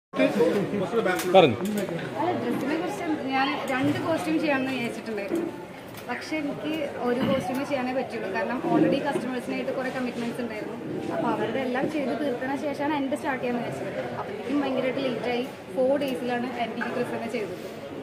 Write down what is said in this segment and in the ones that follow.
പറഞ്ഞു അല്ല ഡ്രസ്സിനെ കുറിച്ച് ഞാൻ രണ്ട് കോസ്റ്റ്യൂം ചെയ്യാമെന്ന് വിചാരിച്ചിട്ടുണ്ടായിരുന്നു പക്ഷെ എനിക്ക് ഒരു കോസ്റ്റ്യൂമേ ചെയ്യാനേ പറ്റുള്ളൂ കാരണം ഓൾറെഡി കസ്റ്റമേഴ്സിനായിട്ട് കുറേ കമ്മിറ്റ്മെന്റ്സ് ഉണ്ടായിരുന്നു അപ്പോൾ അവരുടെ എല്ലാം ചെയ്ത് തീർത്തതിന് ശേഷമാണ് എൻ്റെ സ്റ്റാർട്ട് ചെയ്യാൻ വിചാരിച്ചത് അപ്പോഴേക്കും ഭയങ്കരമായിട്ട് ലേറ്റായി ഫോർ ഡേയ്സിലാണ് എൻ്റെ ഈ ഡ്രസ്സ് തന്നെ ചെയ്തത്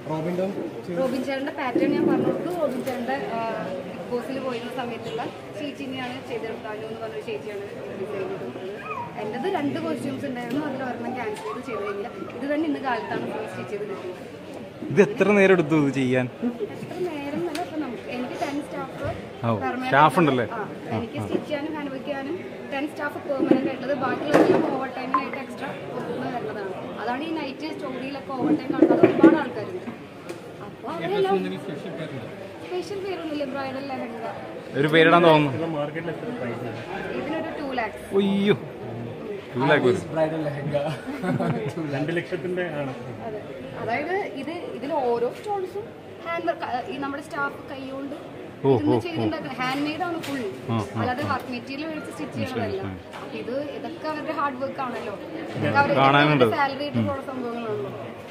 റോബിൻ ചേട്ടൻ്റെ പാറ്റേൺ ഞാൻ പറഞ്ഞു കൊടുത്തു റോബിൻ ചേട്ടൻ്റെ ബിഗ് ബോസിൽ പോയിരുന്ന സമയത്തുള്ള ചേച്ചിനെയാണ് ചെയ്തെടുത്താലോ എന്ന് പറഞ്ഞ ചേച്ചിയാണ് ഡിസൈൻ ചെയ്തത് എൻ്റെത് രണ്ട് കോസ്റ്റ്യൂംസ് ഉണ്ടായിരുന്നു അതിൽ ഒരെണ്ണം ക്യാൻസൽ ചെയ്ത് ചെയ്ത് കഴിഞ്ഞില്ല ഇത് തന്നെ ഇന്ന് കാലത്താണ് ഫുൾ സ്റ്റിച്ച് ചെയ്ത് കിട്ടിയത് ഇത് എത്ര നേരം എടുത്തു ഇത് ചെയ്യാൻ എത്ര നേരം എന്നല്ല ഇപ്പൊ നമുക്ക് എനിക്ക് ടെൻ സ്റ്റാഫ് ഓ, staff ഉണ്ടല്ലേ? എനിക്ക് സ്റ്റിച്ച് ചെയ്യാനും ഹാൻഡ് വർക്ക് ചെയ്യാനും ടെൻ സ്റ്റാഫ് പെർമനന്റ് ആയിട്ടുള്ളത് ബാക്കിയുള്ളതെല്ലാം ഓവർ ടൈമിനായിട്ട് എക്സ്ട്രാ പുറത്തുനിന്ന് വരുന്നതാണ് അതാണ് ഈ നൈറ്റ് സ്റ്റോറിയിലൊക്കെ ഓവർ ടൈം കാണുന്നത് ഒരുപാട് ആൾക്കാരുണ്ട് അപ്പോൾ അവരെല്ലാം സ്പെഷ്യൽ പേരൊന്നുമില്ല ബ്രൈഡൽ ലെഹങ്ക ഒരു പേരിടാൻ തോന്നുന്നു ഇതിനൊരു ടു ലാക്സ് അയ്യോ ടു ലാക്ക് വരും ബ്രൈഡൽ ലെഹങ്ക രണ്ട് ലക്ഷത്തിന്റെ ആണ് അതെ അതായത് ഇത് ഇതിൽ ഓരോ സ്റ്റോൺസും ഹാൻഡ് വർക്ക് ഈ നമ്മുടെ സ്റ്റാഫ് കൈകൊണ്ട് ഇരുന്ന് ചെയ്തുണ്ടാക്കുന്നത് ഹാൻഡ് മെയ്ഡ് ആണ് ഫുൾ അല്ലാതെ വർക്ക് മെറ്റീരിയൽ മേടിച്ച് സ്റ്റിച്ച് ചെയ്യണതല്ല അപ്പൊ ഇത് ഇതൊക്കെ അവരുടെ ഹാർഡ് വർക്ക് ആണല്ലോ ഇതൊക്കെ കാണാനുണ്ട്. അവരുടെ സാലറി ആയിട്ടുള്ള സംഭവങ്ങളാണല്ലോ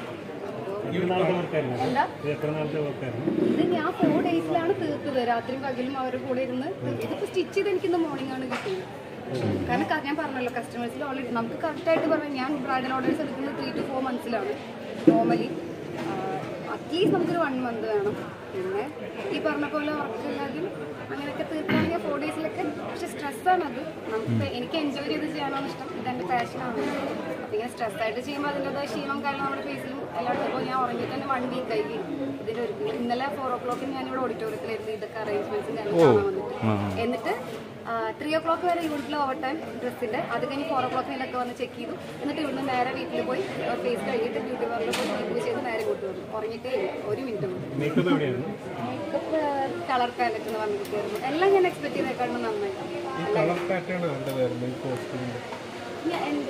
എത്ര നാളത്തെ വർക്കായിരുന്നു എന്താ ഇത് എത്ര നാളത്തെ വർക്കായിരുന്നു ഇത് ഞാൻ ഫോർ ഡേയ്സിലാണ് തീർത്തത് രാത്രിയും പകലും അവരുടെ കൂടെ ഇരുന്ന് ഇതിപ്പോ സ്റ്റിച്ച് ചെയ്ത് എനിക്ക് ഇന്ന് മോർണിംഗ് ആണ് കിട്ടിയത് കാരണം ക- ഞാൻ പറഞ്ഞല്ലോ കസ്റ്റമേഴ്സിൽ ഓൾറെഡി നമുക്ക് കറക്റ്റായിട്ട് പറഞ്ഞാൽ ഞാൻ ബ്രൈഡൽ ഓർഡേഴ്സ് എടുക്കുന്നത് ത്രീ ടു ഫോർ മന്ത്സിലാണ് നോർമലി അറ്റ്ലീസ്റ്റ് നമുക്കൊരു വൺ മന്ത് വേണം പിന്നെ ഈ പറഞ്ഞ പോലെ വർക്ക് എല്ലാവരും അങ്ങനെയൊക്കെ തീർക്കുകയാണെങ്കിൽ ഫോർ ഡേയ്സിലൊക്കെ പക്ഷെ സ്ട്രെസ്സാണ് അത് നമുക്ക് എനിക്ക് എൻജോയ് ചെയ്ത് ചെയ്യാനാണ് ഇഷ്ടം ഇതെൻ്റെ പാഷനാണ് അപ്പം ഇങ്ങനെ സ്ട്രെസ്സായിട്ട് ചെയ്യുമ്പോൾ അതിൻ്റെതായ ക്ഷീണം കാരണം നമ്മുടെ ഫേസിലും എല്ലായിടത്തും ഇപ്പോൾ ഞാൻ ഉറങ്ങി തന്നെ വൺ വീക്ക് ആയി ഇതിൻ്റെ ഒരു ഇന്നലെ ഫോർ ഓ ക്ലോക്കിന് ഞാനിവിടെ ഓഡിറ്റോറിയത്തിലായിരുന്നു ഇതൊക്കെ അറേഞ്ച്മെന്റ്സും കാര്യങ്ങളും കാണാൻ വന്നിട്ട് എന്നിട്ട് ത്രീ ഓ ക്ലോക്ക് വരെ യൂണിറ്റിൽ ഓവർ ടൈം ഡ്രസ്സിൻ്റെ അത് കഴിഞ്ഞ് ഫോർ ഓ ക്ലോക്കിനൊക്കെ വന്ന് ചെക്ക് ചെയ്തു എന്നിട്ട് ഇവിടുന്ന് നേരെ വീട്ടിൽ പോയി ഫേസ് കഴിഞ്ഞിട്ട് ബ്യൂട്ടി പാർലറിൽ പോയി മേക്കപ്പ് ചെയ്ത് നേരെ കൊണ്ടു വന്നു ഉറങ്ങിയിട്ടേ ഇല്ല ഒരു മിനിറ്റ് പോലും മേക്കപ്പ് എവിടെയായിരുന്നു മേക്കപ്പ് കളർ പാലറ്റ് എന്ന് പറഞ്ഞിട്ടായിരുന്നു എല്ലാം ഞാൻ എക്സ്പെക്ട് ചെയ്തേക്കാളും നന്നായി കളർ പാറ്റേൺ വേണ്ടതായിരുന്നു ഈ കോസ്റ്റ്യൂമിന്റെ ഞാൻ എന്ത്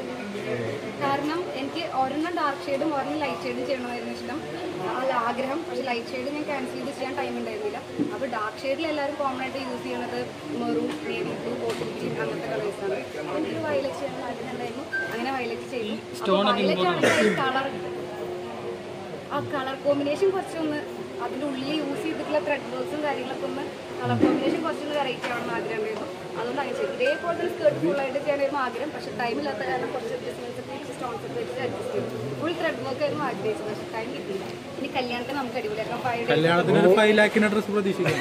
കാരണം എനിക്ക് ഒരെണ്ണം ഡാർക്ക് ഷെയ്ഡും ഒരെണ്ണം ലൈറ്റ് ഷെയ്ഡും ചെയ്യണമായിരുന്നു ഇഷ്ടം അല്ല ആഗ്രഹം പക്ഷെ ലൈറ്റ് ഷെയ്ഡ് ഞാൻ ക്യാൻസൽ ചെയ്ത് ചെയ്യാൻ ടൈം ഉണ്ടായിരുന്നില്ല അപ്പോൾ ഡാർക്ക് ഷെയ്ഡിൽ എല്ലാവരും കോമൺ ആയിട്ട് യൂസ് ചെയ്യണത് maroon navy blue bottle green അങ്ങനത്തെ കളേഴ്സാണ് എനിക്ക് വയലറ്റ് ചെയ്യണം ആഗ്രഹമുണ്ടായിരുന്നു അങ്ങനെ വയലറ്റ് ചെയ്തു വയലറ്റ് ആണെങ്കിൽ കളർ ആ കളർ കോമ്പിനേഷൻ കുറച്ചൊന്ന് അതിൻ്റെ ഉള്ളിൽ യൂസ് ചെയ്തിട്ടുള്ള ത്രെഡ് വർക്ക്സും കാര്യങ്ങളൊക്കെ ഒന്ന് കളർ കോമ്പിനേഷൻ കുറച്ചൊന്ന് വെറൈറ്റി ആവണമെന്ന് ആഗ്രഹം ഉണ്ടായിരുന്നു അതുകൊണ്ട് അങ്ങനെ ചെയ്തു ഇതേപോലെ തന്നെ സ്കേർട്ട് ഫുള്ളായിട്ട് ചെയ്യാനായിരുന്നു ആഗ്രഹം പക്ഷെ ടൈം ഇല്ലാത്ത കാരണം കുറച്ച് അഡ്ജസ്റ്റ്മെന്റ്സ് ഒക്കെ വെച്ച് സ്റ്റോൺസ് ഒക്കെ വെച്ച് അഡ്ജസ്റ്റ് ചെയ്തു ഫുൾ ത്രെഡ് വർക്ക് ആയിരുന്നു ആഗ്രഹിച്ചത് പക്ഷെ ടൈം കിട്ടിയില്ല ഇനി കല്യാണത്തിന് നമുക്ക് അടിപൊളിയാക്കാം ഫൈവ് ഡേയ്സ് കല്യാണത്തിന് ഒരു ഫൈവ് ലാഖിന്റെ ഡ്രസ് പ്രതീക്ഷിക്കാം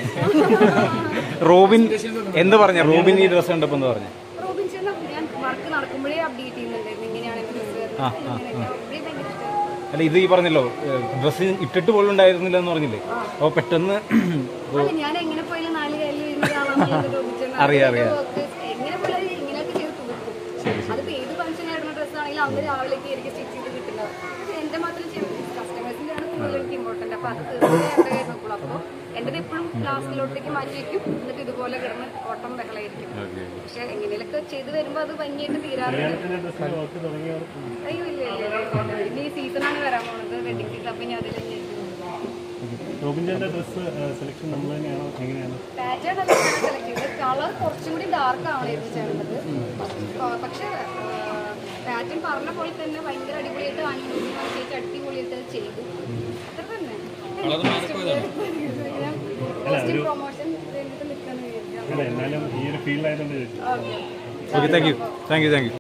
റോബിൻ എന്ത് പറഞ്ഞ റോബിൻ ഈ ഡ്രസ് കണ്ടപ്പോ എന്താ പറഞ്ഞ റോബിൻ ചേട്ടൻ ഞാൻ വർക്ക് നടക്കുമ്പോഴേ അപ്ഡേറ്റ് ചെയ്യുന്നുണ്ടായിരുന്നു ഇങ്ങനെയാണ് എൻ്റെ ഡ്രസ്സ് ഇങ്ങനെയൊക്കെ അപ്പോഴേ ഭയങ്കര ഇഷ്ടമായിരുന്നു അല്ല ഇത് ഈ പറഞ്ഞല്ലോ ഡ്രസ്സ് ഇട്ടിട്ട് പോലും ഉണ്ടായിരുന്നില്ല എന്ന് പറഞ്ഞില്ലേ അപ്പോൾ പെട്ടെന്ന് അല്ല ഞാൻ എങ്ങനെ പോയാലും നാല് കയ്യിൽ വരുന്നതാണെന്നുള്ളത് ചോദിച്ചിട്ടുണ്ട്. അറിയാം, അറിയാം. work എങ്ങനെ പോയാലും ഇങ്ങനെയൊക്കെ ചെയ്ത് തീർക്കും അതിപ്പോ ഏത് ഫംഗ്ഷൻ ആയിരുന്ന ഡ്രസ് ആണെങ്കിലും അന്ന് രാവിലേക്ക് എനിക്ക് സ്റ്റിച്ച് ചെയ്ത് കിട്ടുന്നത് പക്ഷെ എന്റെ മാത്രം കസ്റ്റമേഴ്സിന്റെ ആണ് കൂടുതൽ എനിക്ക് ഇമ്പോർട്ടന്റ് അപ്പൊ അത് തീർച്ചയായും എന്റെ കയ്യിൽ നോക്കുള്ളൂ അപ്പൊ എന്റേത് എപ്പോഴും ലാസ്റ്റിലോട്ടേക്ക് മാറ്റി വെക്കും എന്നിട്ട് ഇതുപോലെ കിടന്ന് ഓട്ടം ബഹളായിരിക്കും പക്ഷെ എങ്ങനെയൊക്കെ ചെയ്ത് വരുമ്പോ അത് ഭംഗിയായിട്ട് തീരാറുണ്ട് കല്യാണത്തിന്റെ ഡ്രസ്സിൽ വർക്ക് തുടങ്ങിയവർ അയ്യോ ഇല്ല ഇല്ല ഇല്ല. ഇനി ഈ സീസണാണ് വരാൻ പോകുന്നത് വെഡിങ് സീസൺ അപ്പൊ ഇനി അതിൽ റോബിൻചാന്റെ ഡ്രസ്സ് സെലക്ഷൻ നമ്മൾ തന്നെയാണോ എങ്ങനെയാണ് പാറ്റേൺ അല്ല ഞാൻ സെലക്ട് ചെയ്തത് കളർ കുറച്ചും കൂടി ഡാർക്ക് ആവണമായിരുന്നു ചെയ്യേണ്ടത് ആ, പക്ഷെ പാറ്റേൺ പറഞ്ഞ പോലെ തന്നെ ഭയങ്കര അടിപൊളിയായിട്ട് വാങ്ങി അടിപൊളിയായിട്ട് അത് ചെയ്തു അത്ര തന്നെ പ്രൊമോഷൻ കഴിഞ്ഞിട്ട് നിൽക്കാന്ന് വിചാരിച്ചു അല്ല എന്നാലും ഈ ഒരു ഫീൽഡായതുകൊണ്ട് ചോദിച്ചു okay okay thank you thank you thank U